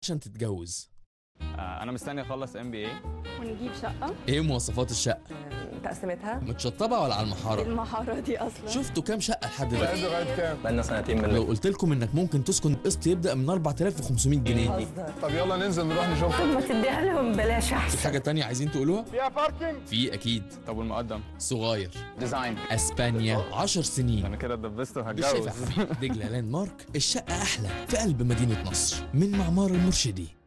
عشان تتجوز آه، انا مستني اخلص ام بي اي ونجيب شقة ايه مواصفات الشقه تقسيمتها متشطبه ولا على المحاره المحارة دي أصلا شفتوا كام شقه لحد دلوقتي لغايه كام بقالنا سنتين من لو قلت لكم انك ممكن تسكن قسط يبدا من 4500 جنيه هزر طب يلا ننزل نروح نشوف ما تديها لهم بلاش في احسن حاجه تانية عايزين تقولوها فيها باركينج في اكيد طب والمقدم صغير ديزاين اسبانيا 10 سنين انا كده اتدبست بالشفا وهتجوز حبيبي دجله لاند مارك الشقه احلى في قلب مدينه نصر من معمار المرشدي